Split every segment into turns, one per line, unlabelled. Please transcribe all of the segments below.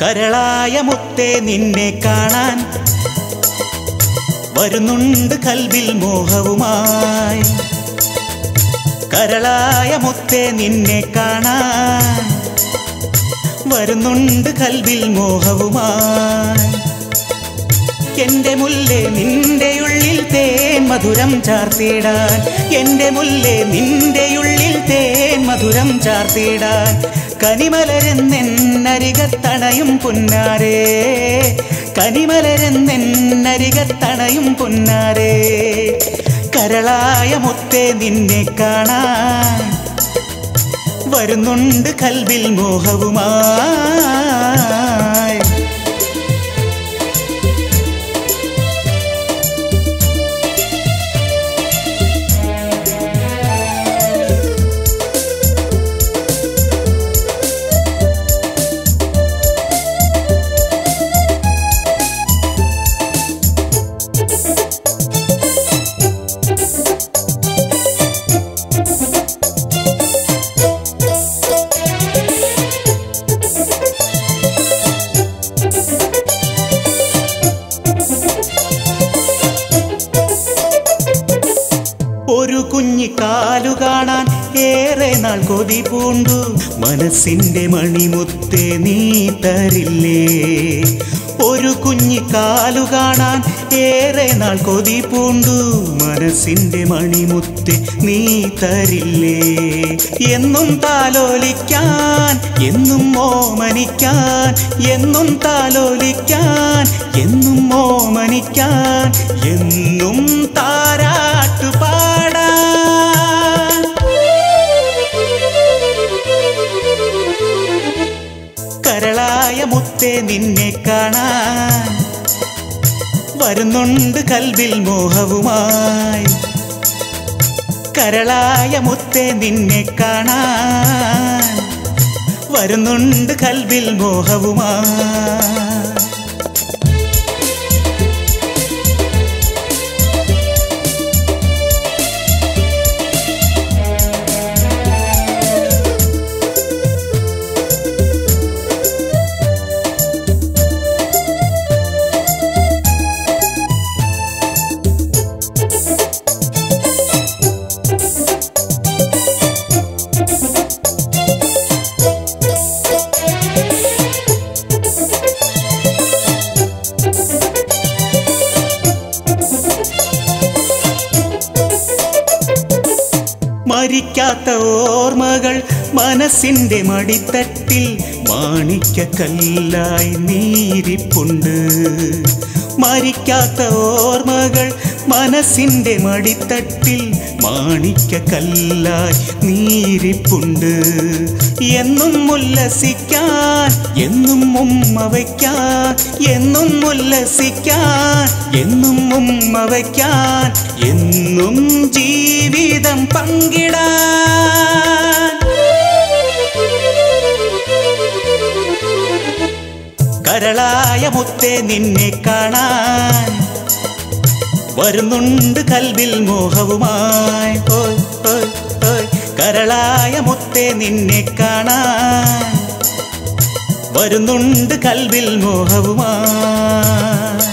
കരളായ മുത്തേ നിന്നെ കാണാൻ വരുന്നുണ്ട് കൽവിൽ മോഹവുമായി കരളായ മുത്തേ നിന്നെ കാണാൻ വരുന്നുണ്ട് കൽവിൽ മോഹവുമായി എന്റെ മുല്ലേ നിന്റെ ഉള്ളിൽ തേൻ മധുരം ചാർത്തിടാൻ എന്റെ മുല്ലേ നിന്റെ ഉള്ളിൽ തേൻ മധുരം ചാർത്തിടാൻ കനിമലരെന്നെന്നരികത്തണയും പുന്നാരേ കനിമലരെന്നെന്നരികത്തണയും പുന്നാരേ കരളായ മുത്തേ നിന്നെ കാണാൻ വരുന്നുണ്ട് കൽവിൽ മോഹവുമായി ഒരു കുഞ്ഞിക്കാലു കാണാൻ ഏറെ നാൾ കൊതി പൂണ്ടു മനസ്സിന്റെ മണിമുത്തേ നീ തരില്ലേ ഒരു കുഞ്ഞിക്കാലു കാണാൻ ഏറെ നാൾ കൊതി പൂണ്ടു മനസ്സിന്റെ മണിമുത്തേ നീ തരില്ലേ എന്നും താലോലിക്കാൻ എന്നും ഓമനിക്കാൻ എന്നും താലോലിക്കാൻ എന്നും ഓമനിക്കാൻ എന്നും താരാട്ടു പാടാൻ കരളായ മുത്തേ നിന്നെ കാണാൻ വരുന്നുണ്ട് കൽവിൽ മോഹവുമായി കരളായ മുത്തേ നിന്നെ കാണാൻ വരുന്നുണ്ട് കൽവിൽ മോഹവുമായി മരിക്കാത്ത ഓർമ്മകൾ മനസ്സിന്റെ മടിത്തട്ടിൽ മാണിക്കക്കല്ലായി നീരിപ്പുണ്ട് മരിക്കാത്ത ഓർമ്മകൾ മനസ്സിന്റെ മടിത്തട്ടിൽ മാണിക്കക്കല്ലായി നീരിപ്പുണ്ട് എന്നും ഉല്ലസിക്കാൻ എന്നും ഉമ്മ വയ്ക്കാൻ എന്നും ഉല്ലസിക്കാൻ എന്നും ഉമ്മ വയ്ക്കാൻ എന്നും ജീവിതം പങ്കിടാൻ കരളായ മുത്തേ നിന്നെ കാണാൻ വരുന്നുണ്ട് കൽവിൽ മോഹവുമായി ഓയ് ഓയ് ഓയ് കരളായ മുത്തേ നിന്നെ കാണാൻ വരുന്നുണ്ട് കൽവിൽ മോഹവുമായി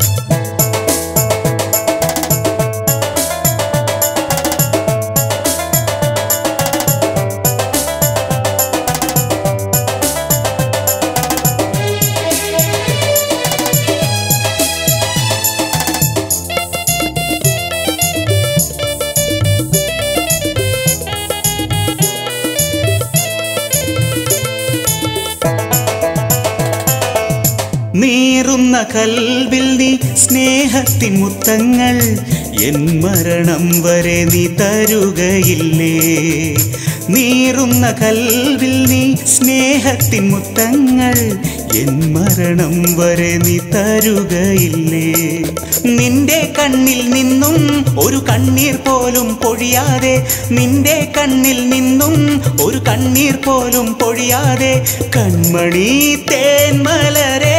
നീറുന്ന കൽവിൽ നീ സ്നേഹത്തിൻ മുത്തങ്ങൾ എൻ മരണം വരെ നീ തരുകയില്ലേ നീറുന്ന കൽവിൽ നീ സ്നേഹത്തിൻ മുത്തങ്ങൾ എൻ മരണം വരെ നീ തരുകയില്ലേ നിന്റെ കണ്ണിൽ നിന്നും ഒരു കണ്ണീർ പോലും പൊഴിയാതെ നിന്റെ കണ്ണിൽ നിന്നും ഒരു കണ്ണീർ പോലും പൊഴിയാതെ കൺമണി തേന്മലരേ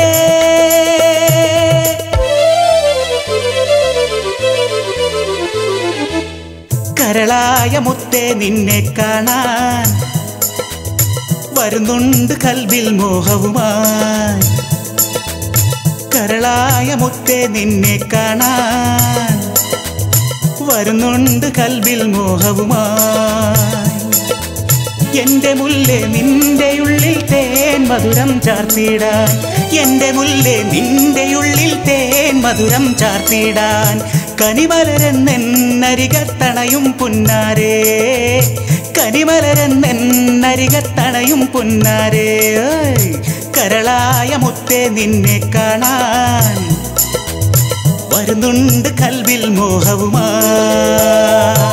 കരളായ മുത്തേ നിന്നെ കാണാൻ വരുന്നുണ്ട് കൽവിൽ മോഹവുമായി കരളായ മുത്തേ നിന്നെ കാണാൻ വരുന്നുണ്ട് കൽവിൽ മോഹവുമായി എന്റെ മുല്ലേ നിന്റെ ഉള്ളിൽ തേൻ മധുരം ചാർത്തിടാൻ എന്റെ മുല്ലേ നിന്റെ ഉള്ളിൽ തേൻ മധുരം ചാർത്തിടാൻ കനിമലരെന്നരികത്തണയും പുന്നാരേ കനിമലരെന്നരികത്തണയും പുന്നാരേ ഓയ്. കരളായ മുത്തേ നിന്നെ കാണാൻ വരുന്നുണ്ട് കൽവിൽ മോഹവുമായി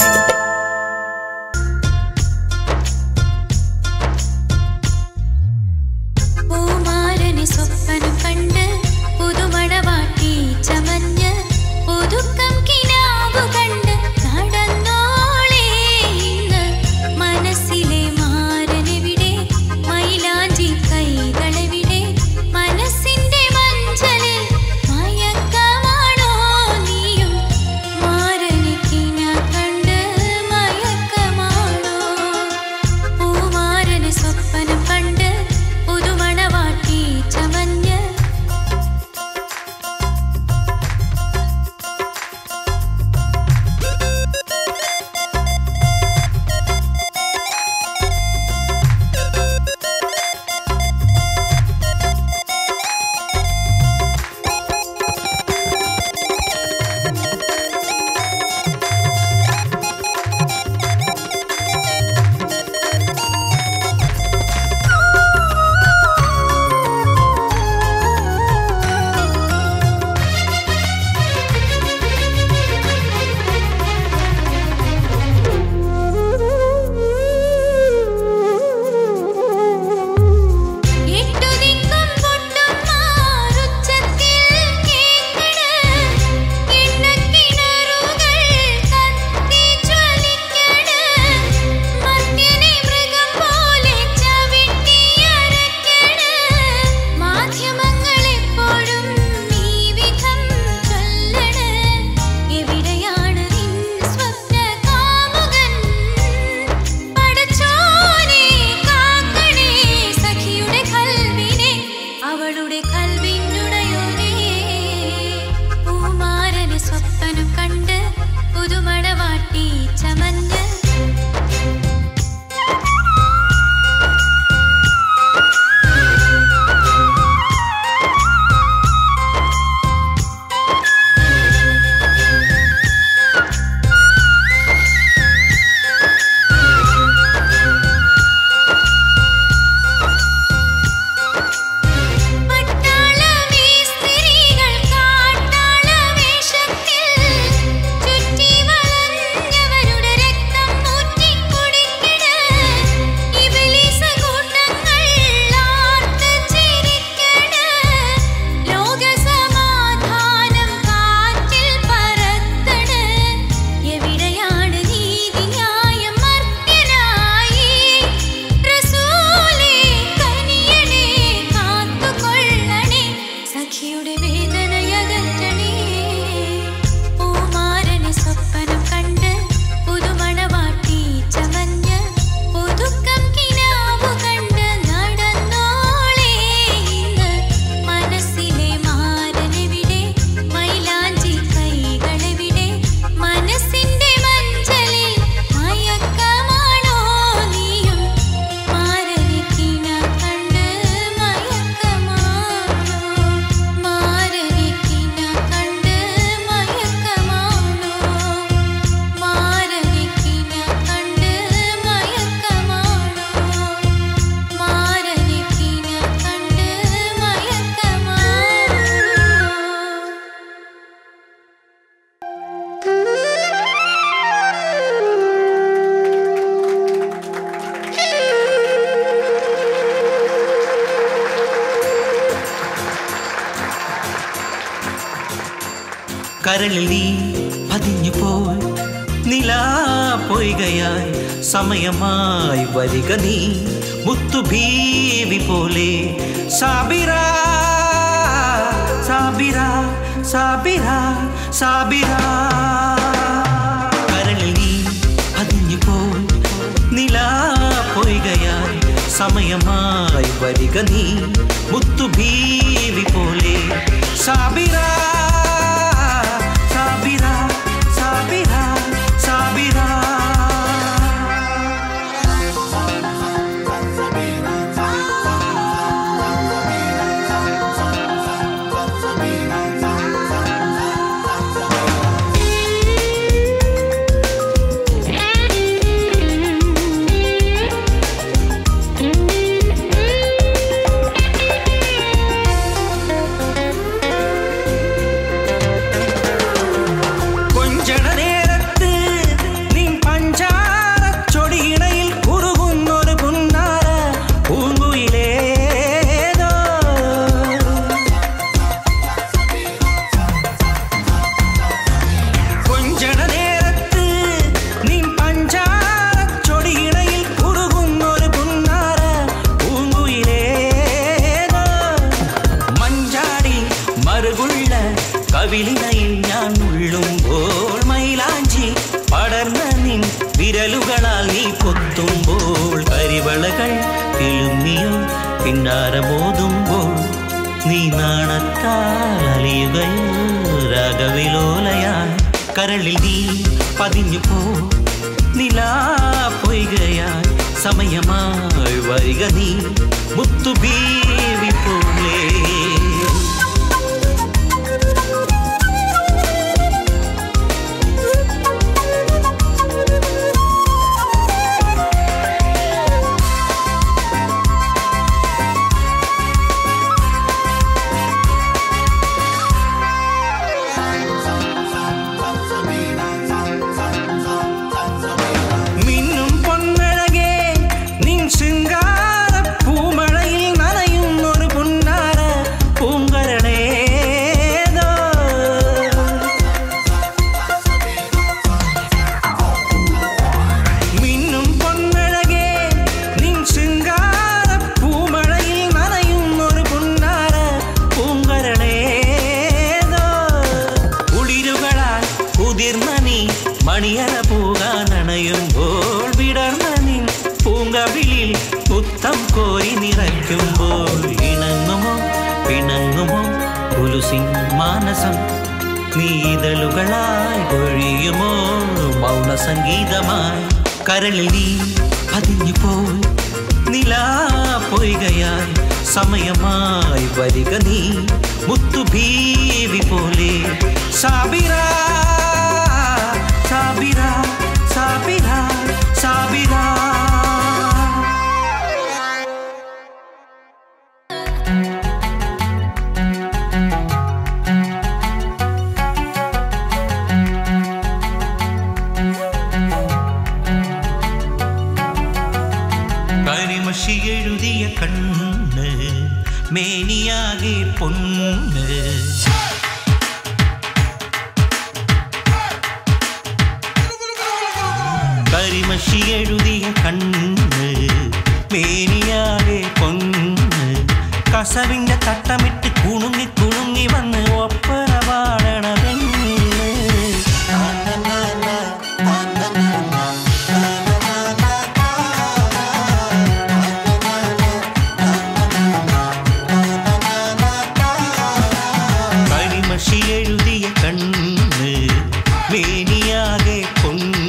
പൂമാരനെ സ്വപ്നം കണ്ട് പുതുമണവാട്ടി ചമഞ്ഞ് പുതുക്കം കിനാവു കണ്ട് നടന്നോളേ ഇന്ന് മനസ്സിലെ മാരനെവിടെ മൈലാഞ്ചി കൈകളെവിടെ മനസ്സിന്റെ മഞ്ചലിൽ മയക്കമാണോ നീയും മാരനെ കിന കണ്ട് മയക്കമാണോ പൂമാരന് സ്വപ്നം കണ്ട് പുതുമണവാട്ടി ചമഞ്ഞ് എട്ടു ദിക്കും പൊട്ടും മാറുച്ചത്തിൽ കേൾക്കണ് കിണ്ണക്കിണറുകൾ കത്തി ജ്വലിക്കണ് മർത്യനെ മൃഗം പോലെ ചവിട്ടിയരക്കണ് മാധ്യമങ്ങൾ എപ്പോഴും ഈ വിധം ചൊല്ലണ് എവിടെയാണ് നിൻ സ്വപ്ന കാമുകൻ പടച്ചോനെ കാക്കണേ സഖിയുടെ കൽവിനെ അവളുടെ കൽവിനുടയോനെ പൂമാരന് സ്വപ്നം കണ്ട് പുതുമണവാട്ടി ചമഞ്ഞ് പട്ടാളമേ സ്ത്രീകൾ കാട്ടാളവേഷത്തിൽ ചുറ്റി വളഞ്ഞവരുടെ രക്തം ഊറ്റിക്കുടിക്കണ് ഇബ്ലീസ് കൂട്ടങ്ങൾ ആർത്ത് ചിരിക്കണ് ലോകസമാധാനം കാറ്റിൽ പറത്തണ് എവിടെയാണ് നീതി ന്യായം മർത്യനായി റസൂലേ കനിയണേ കാത്തുകൊള്ളണേ സഖിയുടെ വേദനയകറ്റണേ പൂമാരനെ സ്വപ്നം കണ്ട് പുതുമണവാട്ടി ചമഞ്ഞ് പുതുക്കം കിനാവു കണ്ട് നടന്നോളേ ഇന്ന് മനസ്സിലെ മാരനെവിടെ മൈലാഞ്ചി കൈകളെവിടെ മനസ്സിന്റെ മഞ്ചലിൽ മയക്കമാണോ നീയും മാരനെ കിന കണ്ട് മയക്കമാണോ മാരനെ കിന കണ്ട് മയക്കമാണോ മാരനെ കിന കണ്ട് മയക്കമാണോ മാരനെ കിന കണ്ട് മയക്കമാണോ
കരളിൽ നീ പതിഞ്ഞു പോയി നിലാ പൊയ്കയായി സമയമായി വരിക നീ മുത്തുഭീവി പോലെ സാബിറ സാബിറ സാബിറ സാബിറ കരളിൽ നീ പതിഞ്ഞു പോയി നിലാ പൊയ്കയായി സമയം വരിക നീ മുത്തു ഭീവി പോലെ സാബിറ സാബിറ സാബിറ സാബിറ കൊഞ്ചണ നേരത്ത് നിൻ പഞ്ചാരച്ചൊടിയിണയിൽ കുറുകുന്നൊരു പുന്നാര പൂങ്കുയിലേതോ കൊഞ്ചണ നേരത്ത് നിൻ പഞ്ചാരച്ചൊടിയിണയിൽ കുറുകുന്നൊരു പുന്നാര പൂങ്കുയിലേതോ മഞ്ചാടി മറുകുള്ള കവിളിനയിൽ ഞാൻ ഉള്ളുമ്പോൾ മൈലാഞ്ചി പടർന്ന നിൻ വിരലുകളാൽ നീ കൊത്തുമ്പോൾ കരിവളകൾ കിളുങ്ങിയോ പിന്നാരമോതുമ്പോൾ നീ നാണത്താൽ അലിയുകയോ രാഗവിലോലയാൽ കരളിൽ നീ പതിഞ്ഞു പോ നിലാ പൊയ്കയാൽ സമയമായി വരിക നീ മുത്തുബീവി പോലെ മിന്നും പൊന്നഴകേ നിൻ ശൃംഗാര പൂമഴയിൽ നനയുന്നൊരു പുന്നാര പൂങ്കരണേതോ മിന്നും പൊന്നഴകേ നിൻ ശൃംഗാര പൂമഴയിൽ നനയുന്നൊരു പുന്നാര പൂങ്കരണേതോ കുളിരുകളാൽ ഉതിർന്ന നീ മണിയറ പൂകാനണയുമ്പോൾ വിടർന്ന നിൻ പൂങ്കവിളിൽ പുത്തം കോരി നിറയ്ക്കുമ്പോൾ ഇണങ്ങുമോ പിണങ്ങുമോ കുലുസിൻ മാനസം നീതളുകളായി പൊഴിയുമോ മൗന സംഗീതമായി കരളിൽ നീ പതിഞ്ഞു പോയി നിലാ പൊയ്കയായി സമയമായി വരിക നീ മുത്തുഭീവി പോലെ സാബിറ സാബിറ സാബിറ സാബിറ കരിമഷി എഴുതിയ കണ്ണ് മേനിയാകെ പൊന്ന് കരിമഷി എഴുതിയ കണ്ണ് മേനിയാകെ പൊന്ന് കസവിന്റെ തട്ടമിട്ട് കുണുങ്ങി കുണുങ്ങി വന്ന് ഒപ്പന പാടണതെന്ന് കരിമഷി എഴുതിയ കണ്ണ് മേനിയാകെ പൊന്ന്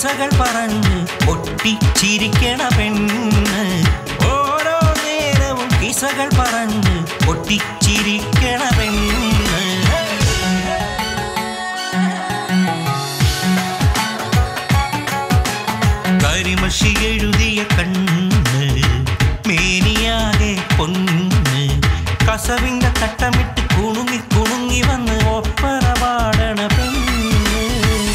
കിസകൾ പറഞ്ഞ് ഒട്ടിച്ചിരിക്കണ പെണ്ണ് ഓരോ നേരവും കിസകൾ പറഞ്ഞ് ഒട്ടിച്ചിരിക്കണ പെണ്ണ് കരിമഷി എഴുതിയ കണ്ണ് മേനിയാകെ പൊന്ന് കസവിന്റെ തട്ടമിട്ട് കുണുങ്ങി കുണുങ്ങി വന്ന് ഒപ്പറ പാടണ പെണ്ണ്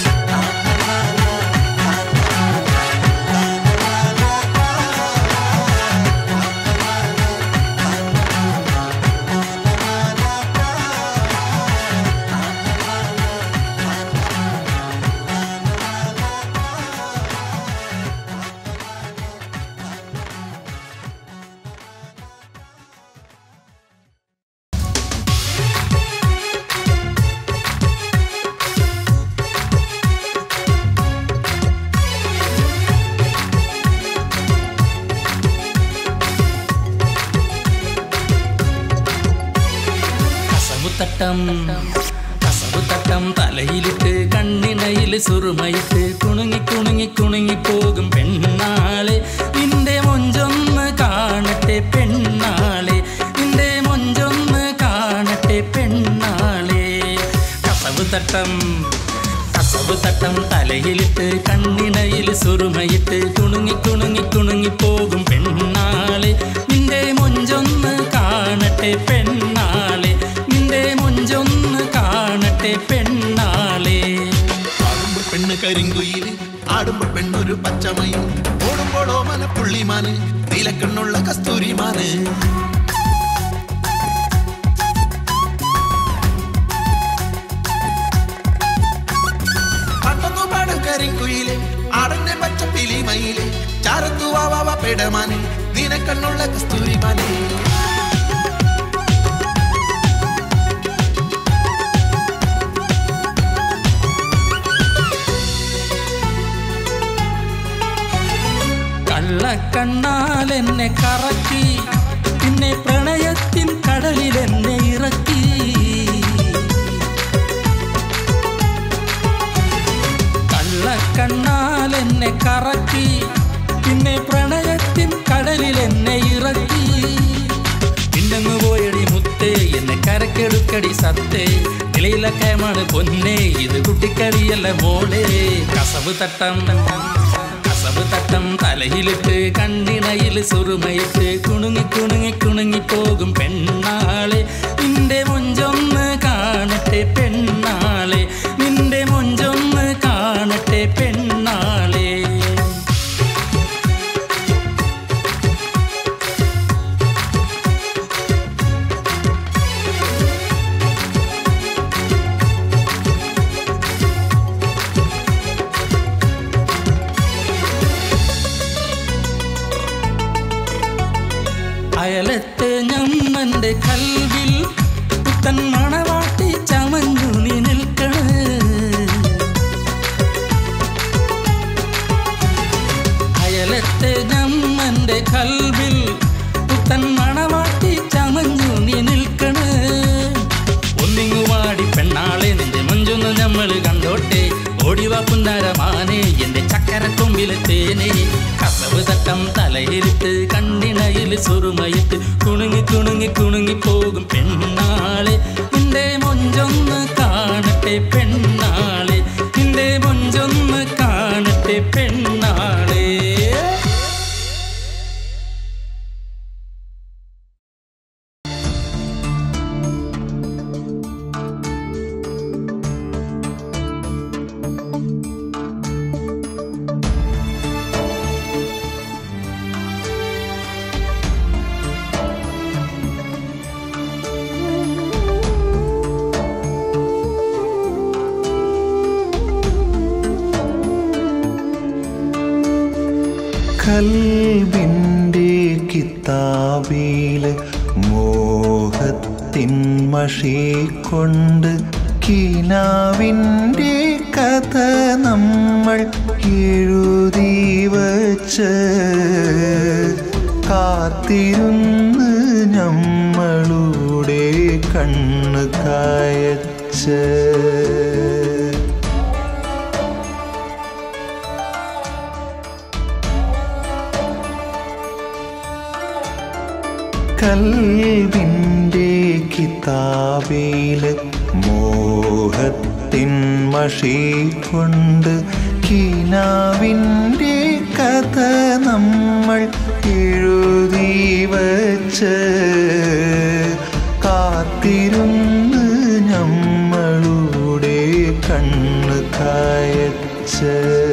കസവുത്തട്ടം കസവുത്തട്ടം തലയിലിട്ട് കണ്ണിണയിൽ സുറുമയിട്ട് കുണുങ്ങി കുണുങ്ങി കുണുങ്ങി പോകും പെണ്ണാളെ നിന്റെ മൊഞ്ചൊന്ന് കാണട്ടെ പെണ്ണാളെ നിന്റെ മൊഞ്ചൊന്ന് കാണട്ടെ പെണ്ണാളെ കസവുത്തട്ടം കസവുത്തട്ടം തലയിലിട്ട് കണ്ണിണയിൽ സുറുമയിട്ട് കുണുങ്ങി കുണുങ്ങി കുണുങ്ങി പോകും പെണ്ണാളെ നിന്റെ മൊഞ്ചൊന്ന് കാണട്ടെ പെണ്ണാളെ നിന്റെ മൊഞ്ചൊന്ന് കാണട്ടെ പെണ്ണാളെ
ആടുമ്പോൾ പെണ്ണ് കരിങ്കുയില് ആടുമ്പോൾ പെണ്ണൊരു പച്ചമയിൽ ഓടുമ്പോഴോ മനപ്പുള്ളിമാന് നീലക്കണ്ണുള്ള കസ്തൂരിമാന് പട്ടൊന്നു പാടും കരിങ്കുയില് ആടന്റെ പച്ച പിലിമയില് ചാരത്തു വാവാ പെടമാന് നീലക്കണ്ണുള്ള കസ്തൂരിമാന്
കള്ളക്കണ്ണാൽ എന്നെ കറക്കി പിന്നെ പ്രണയത്തിൻ കടലിൽ എന്നെ ഇറക്കി കള്ളക്കണ്ണാൽ എന്നെ കറക്കി പിന്നെ പ്രണയത്തിൻ കടലിൽ എന്നെ ഇറക്കി പിന്നങ്ങ് പോയടി മുത്തേ എന്നെ കരക്കെടുക്കടി സത്തേ കിളിയിലക്കയമാണ് പൊന്നേ ഇത് കുട്ടിക്കളിയല്ല മോളെ കസവ് തട്ടം കസവ് തട്ടം തലയിലിട്ട് കണ്ണിണയിൽ സുറുമയിട്ട് കുണുങ്ങി കുണുങ്ങി കുണുങ്ങി പോകും പെണ്ണാളെ നിന്റെ മൊഞ്ചൊന്ന് കാണട്ടെ പെണ്ണാളെ നിന്റെ മൊഞ്ചൊന്ന് കാണട്ടെ പെണ്ണാളെ അയലത്തെ ഞമ്മന്റെ കൽവിൽ പുത്തൻ മണവാട്ടി ചമഞ്ഞു നീ നിൽക്കണ് അയലത്തെ ഞമ്മന്റെ കൽവിൽ പുത്തൻ മണവാട്ടി ചമഞ്ഞു നീ നിൽക്കണ് ഒന്നിങ്ങുവാടി പെണ്ണാളെ നിന്റെ മഞ്ചൊന്ന് നമ്മൾ കണ്ടോട്ടെ ഓടിവാ പുന്നാരമാനെ എന്റെ ചക്കരക്കൊമ്പിലെ തേനെ കസവ് തട്ടം തലയിരിട്ട് കണ്ണിണയിൽ സുറുമയിട്ട് കുണുങ്ങി കുണുങ്ങി കുണുങ്ങി പോകും പെണ്ണാളെ നിന്റെ മൊഞ്ചൊന്ന് കാണട്ടെ പെണ്ണാളെ നിന്റെ മൊഞ്ചൊന്ന് കാണട്ടെ പെണ്ണാളെ
കൽവിൻ്റെ കിതാബില് മോഹത്തിൻ മഷി കൊണ്ട് കിനാവിൻ്റെ കഥ നമ്മൾ എഴുതി വച്ച് കാത്തിരുന്ന് നമ്മളുടെ കണ്ണ് കായച്ച് കൽവിൻ്റെ കിതാബില് മോഹത്തിൻ മഷി കൊണ്ട് കിനാവിൻ്റെ കഥ നമ്മൾ എഴുതി വച്ച് കാത്തിരുന്ന് നമ്മളുടെ കണ്ണ് കായച്ച്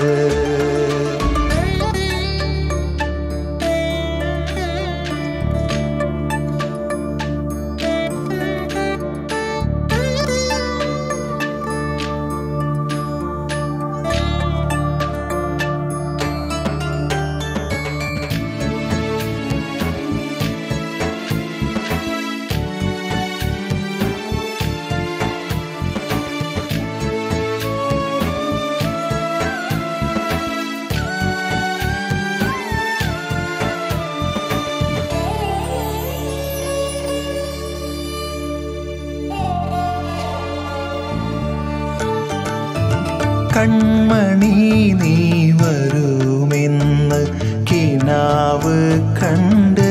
കൺമണി നീ വരുമെന്ന് കിനാവ് കണ്ട്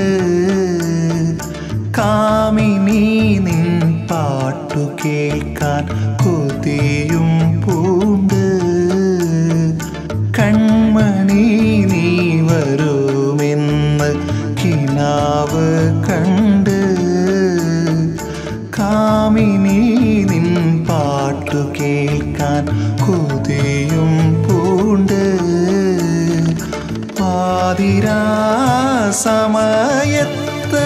കാമിനി നിൻ പാട്ടു കേൾക്കാൻ കൊതിയും പൂണ്ട് കൺമണി നീ വരുമെന്ന് കിനാവ് കണ്ട് കാമിനി നിൻ പാട്ടു കേൾക്കാൻ കൊതിയും പൂണ്ട് പാതിരാ സമയത്ത്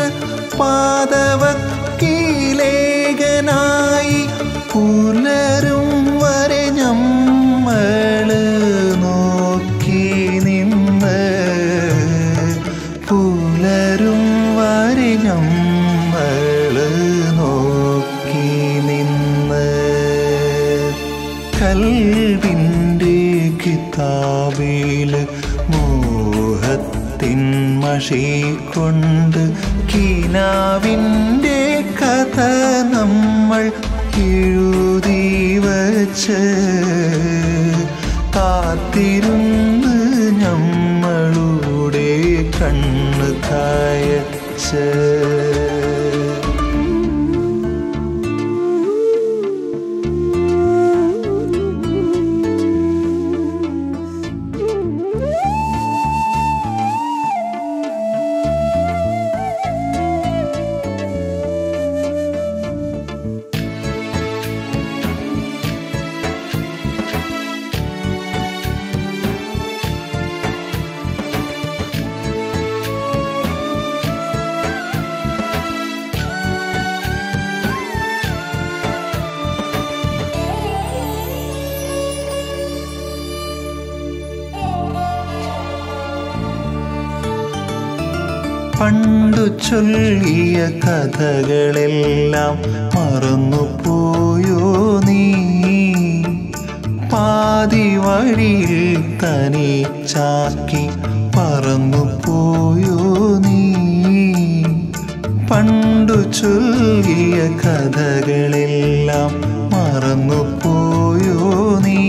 പാതവക്കീലേകനായി പുലരും വരെ ഞമ്മള് നോക്കി നിന്ന് പുലരും വരെ ഞമ്മള് നോക്കി നിന്ന് കൽവിൻ്റെ കിതാബില് മോഹത്തിൻ മഷി കൊണ്ട് കിനാവിൻ്റെ കഥ നമ്മൾ എഴുതി വച്ച് കാത്തിരുന്ന് നമ്മളുടെ കണ്ണ് കായച്ച് പണ്ടു ചൊല്ലിയ കഥകളെല്ലാം മറന്നുപോയോ നീ പാതി വഴിയിൽ തനിച്ചാക്കി പറന്നുപോയോ നീ പണ്ടു ചൊല്ലിയ കഥകളെല്ലാം മറന്നുപോയോ നീ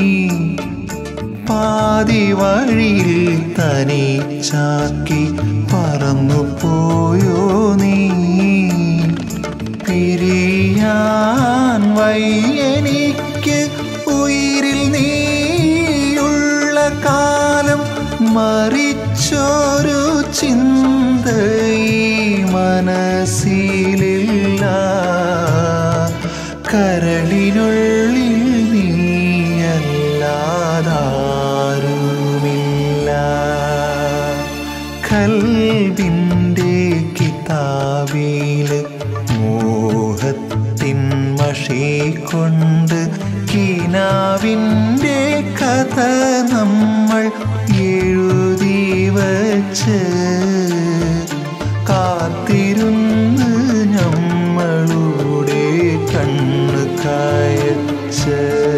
പാതി വഴിയിൽ തനിച്ചാക്കി പറന്നു പോയോ നീ പിരിയാൻ വയ്യെനിക്ക് ഉയിരിൽ നീയുള്ള കാലം മറിച്ചൊരു ചിന്ത ഈ മനസ്സിലില്ല കരളിനുള്ളിൽ നീയല്ലാതാരുമില്ല കൽവിൻ്റെ കിതാബില് മോഹത്തിൻ മഷി കൊണ്ട് കിനാവിൻ്റെ കഥ നമ്മൾ എഴുതി വച്ച് കാത്തിരുന്ന് നമ്മളുടെ കണ്ണ് കായച്ച്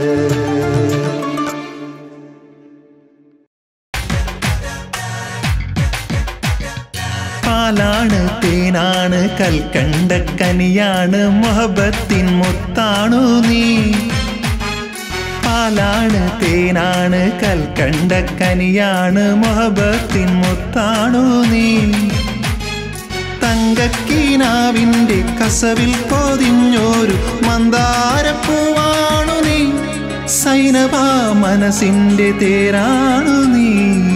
പാലാണ് തേനാണ് കൽക്കണ്ട കനിയാണ് മുഹബത്തിൻ മുത്താണു നീ പാലാണ് തേനാണ് കൽക്കണ്ട കനിയാണ് മുഹബത്തിൻ മുത്താണു നീ തങ്കക്കീനാവിൻ്റെ കസവിൽ പൊതിഞ്ഞൊരു മന്ദാരപ്പൂവാണു നീ സൈനവാ മനസ്സിൻ്റെ തേരാണു നീ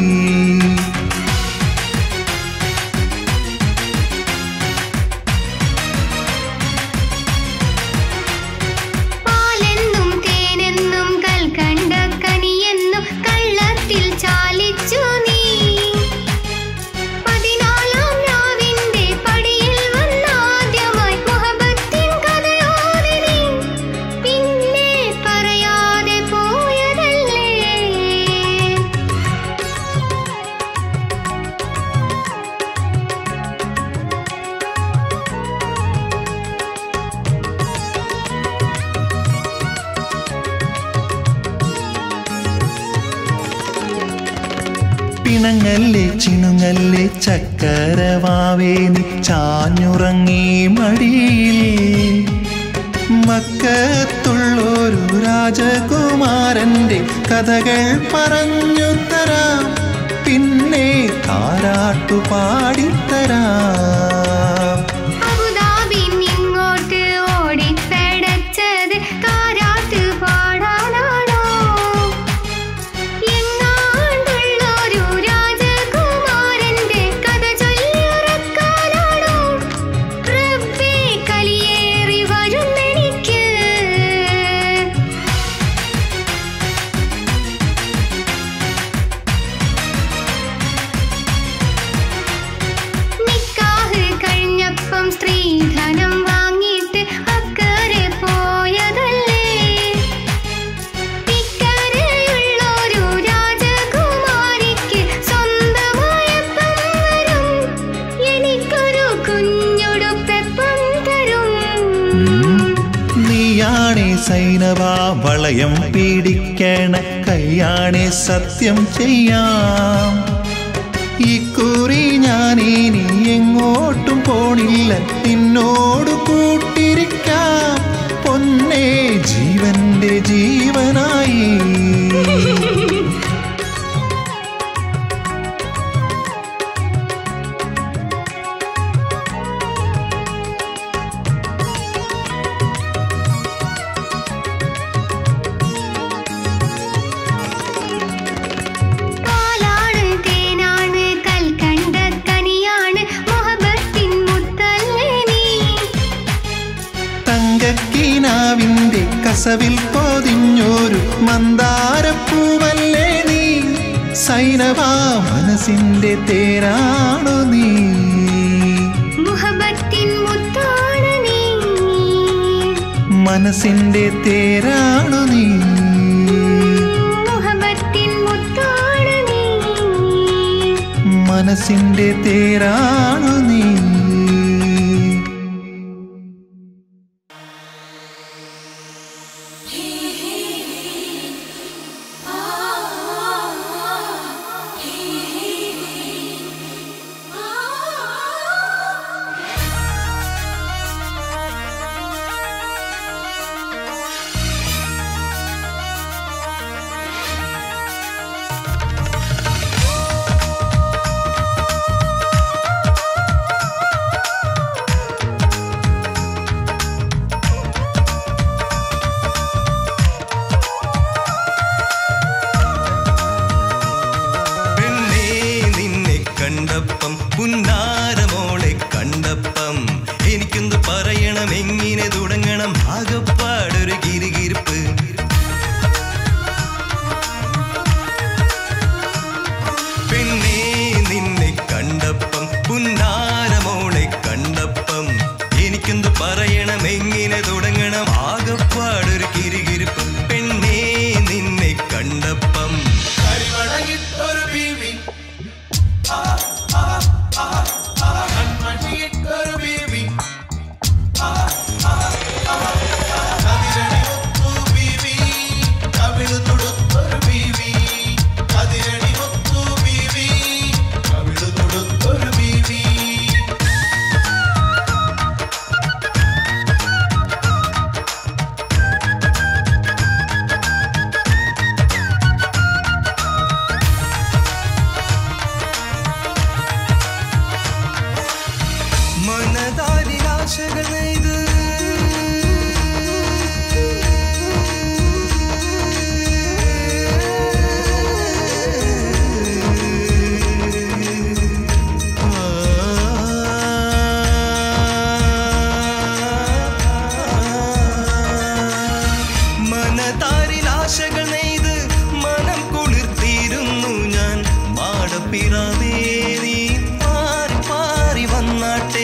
പാലെന്നും തേനെന്നും കൽക്കണ്ട കനിയെന്നും കള്ളത്തിൽ ചാലിച്ചു നീ പതിനാലാം രാവിന്റെ പടിയിൽ വന്നാദ്യമായി മുഹബത്തിൻ കഥയോടെ നീ പിന്നെ പറയാതെ പോയതല്ലേ
പിണങ്ങല്ലേ ചിണുങ്ങല്ലേ ചക്കരവാവേ നീ ചാഞ്ഞുറങ്ങി മടിയിൽ മക്കത്തുള്ളൊരു രാജകുമാരന്റെ കഥകൾ പറഞ്ഞു തരാം പിന്നെ താരാട്ടു പാടിത്തരാം
അബുദാബിൻ ഇങ്ങോട്ട് ഓടിപ്പടച്ചത് താരാട്ട് പാടാനാണോ എങ്ങാണ്ടുള്ളൊരു രാജകുമാരന്റെ കഥ ചൊല്ലിയുറക്കാനാണോ റബ്ബേ കലിയേറി വരുന്നെനിക്ക് നിക്കാഹ് കഴിഞ്ഞപ്പം സ്ത്രീധനം വാങ്ങിയിട്ട് അക്കരെ പോയതല്ലേ ഇക്കരെയുള്ളൊരു രാജകുമാരിക്ക് സ്വന്തമായപ്പം വരും എനിക്കൊരു കുഞ്ഞുടുപ്പെപ്പം തരും
നീയാണേ സൈനവാ വളയം പീഡിക്കണ കൈയാണേ സത്യം ചെയ്യാം ഇക്കുറി ഞാനിനി എങ്ങോട്ടും പോണില്ല നിന്നോട് കൂട്ടിരിക്കാം പൊന്നേ ജീവന്റെ ജീവനായി
പാലാണ് തേനാണ് കൽക്കണ്ട കനിയാണ് മുഹബത്തിൻ മുത്തല്ലേ നീ
തങ്കക്കീനാവിന്റെ കസവിൽ പൊതിഞ്ഞൊരു മന്ദാരപ്പൂവല്ലേ നീ സൈനവാ മനസ്സിന്റെ തേരാണു നീ
മുഹബത്തിൻ മുത്താണ് നീ
മനസ്സിന്റെ തേരാണു നീ
മുഹബത്തിൻ മുത്താണ് നീ
മനസ്സിന്റെ തേരാണു നീ
പെണ്ണേ നിന്നെ കണ്ടപ്പം പുന്നാരമോളെ കണ്ടപ്പം എനിക്കെന്ത് പറയണം എങ്ങനെ തുടങ്ങണം ആകപ്പാടൊരു കിരികിരിപ്പ് പെണ്ണേ നിന്നെ കണ്ടപ്പം പുന്നാരമോളെ കണ്ടപ്പം എനിക്കെന്ത് പറയണം എങ്ങനെ തുടങ്ങണം ആകപ്പാടൊരു കിരികിരിപ്പ് പെണ്ണേ നിന്നെ കണ്ടപ്പം
കരിവളയിട്ടൊരു ബീവി കൺമണിയിട്ടൊരു ബീവി കതിരണി മുത്തു ബീവി കവിള് തൊടുത്തൊരു ബീവി കതിരണി മുത്തു ബീവി കവിള് തൊടുത്തൊരു ബീവി
മാടപ്പിറവേ നീ പാറി പാറി വന്നാട്ടെ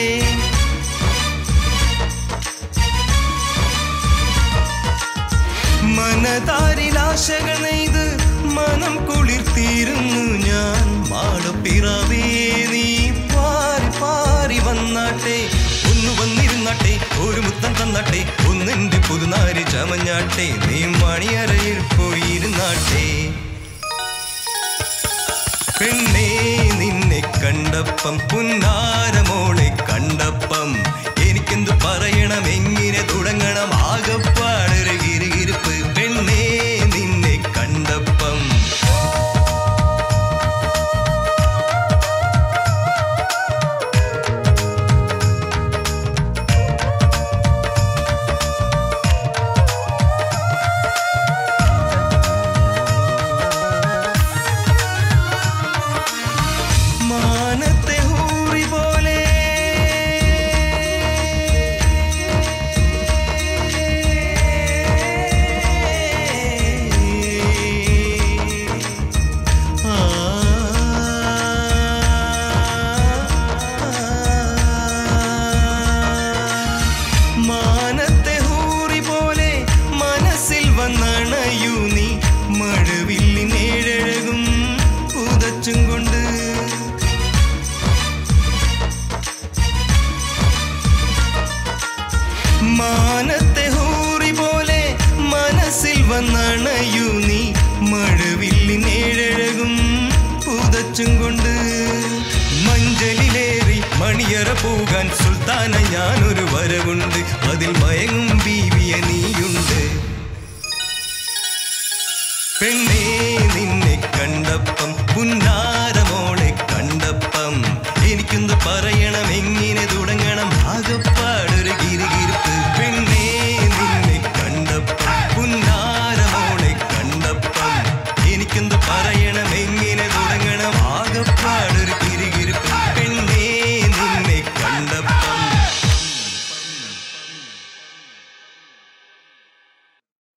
മനതാരിലാശകൾ നെയ്ത് മനം കുളിർത്തിയിരുന്നു ഞാൻ മാടപ്പിറവേ നീ പാറി പാറി വന്നാട്ടെ ഒന്ന് വന്നിരുന്നാട്ടെ ഒരു മുത്തം തന്നാട്ടെ ഒന്നെന്റെ പുതുനാരി ചമഞ്ഞാട്ടെ നീ മണിയറയിൽ പോയിരുന്നാട്ടെ പെണ്ണേ നിന്നെ കണ്ടപ്പം പുന്നാരമോളെ കണ്ടപ്പം എനിക്കെന്തു പറയണം എങ്ങനെ തുടങ്ങണം ആകപ്പാടൊരു ഗിരികിരിപ്പ് പെണ്ണേ നിന്നെ കണ്ടപ്പം മാനത്തെ ഹൂറി പോലെ ആ മാനത്തെ ഹൂറി പോലെ മനസ്സിൽ വന്നണയൂ നീ മഴവില്ലിനേഴഴകും പുതച്ചും കൊണ്ട് മാനത്തെ ഹൂറി പോലെ മനസ്സിൽ വന്നണയൂ നീ മഴവില്ലിനേഴഴകും പുതച്ചും കൊണ്ട് മഞ്ചലിലേറി മണിയറ പോകാൻ സുൽത്താന ഞാനൊരു വരവുണ്ട് അതിൽ മയങ്ങും ബീവിയ നീയുണ്ട് പെണ്ണേ നിന്നെ കണ്ടപ്പം പുന്നാ